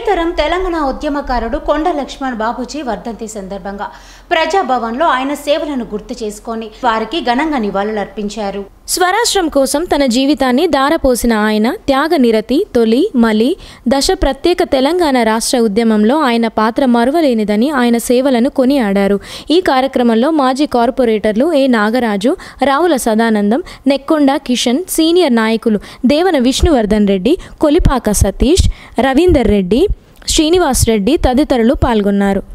నేతరం తెలంగాణ ఉద్యమకారుడు కొండ లక్ష్మణ్ బాబుజీ వర్ధంతి సందర్భంగా ప్రజాభవన్లో ఆయన సేవలను గుర్తు చేసుకొని వారికి ఘనంగా నివాళులర్పించారు స్వరాష్ట్రం కోసం తన జీవితాన్ని దారపోసిన ఆయన త్యాగ నిరతి తొలి మలి దశ ప్రత్యేక తెలంగాణ రాష్ట్ర ఉద్యమంలో ఆయన పాత్ర మరువలేనిదని ఆయన సేవలను కొనియాడారు ఈ కార్యక్రమంలో మాజీ కార్పొరేటర్లు ఏ నాగరాజు రావుల సదానందం నెక్కొండ కిషన్ సీనియర్ నాయకులు దేవన విష్ణువర్ధన్ రెడ్డి కొలిపాక సతీష్ రవీందర్ రెడ్డి శ్రీనివాస్ రెడ్డి తదితరులు పాల్గొన్నారు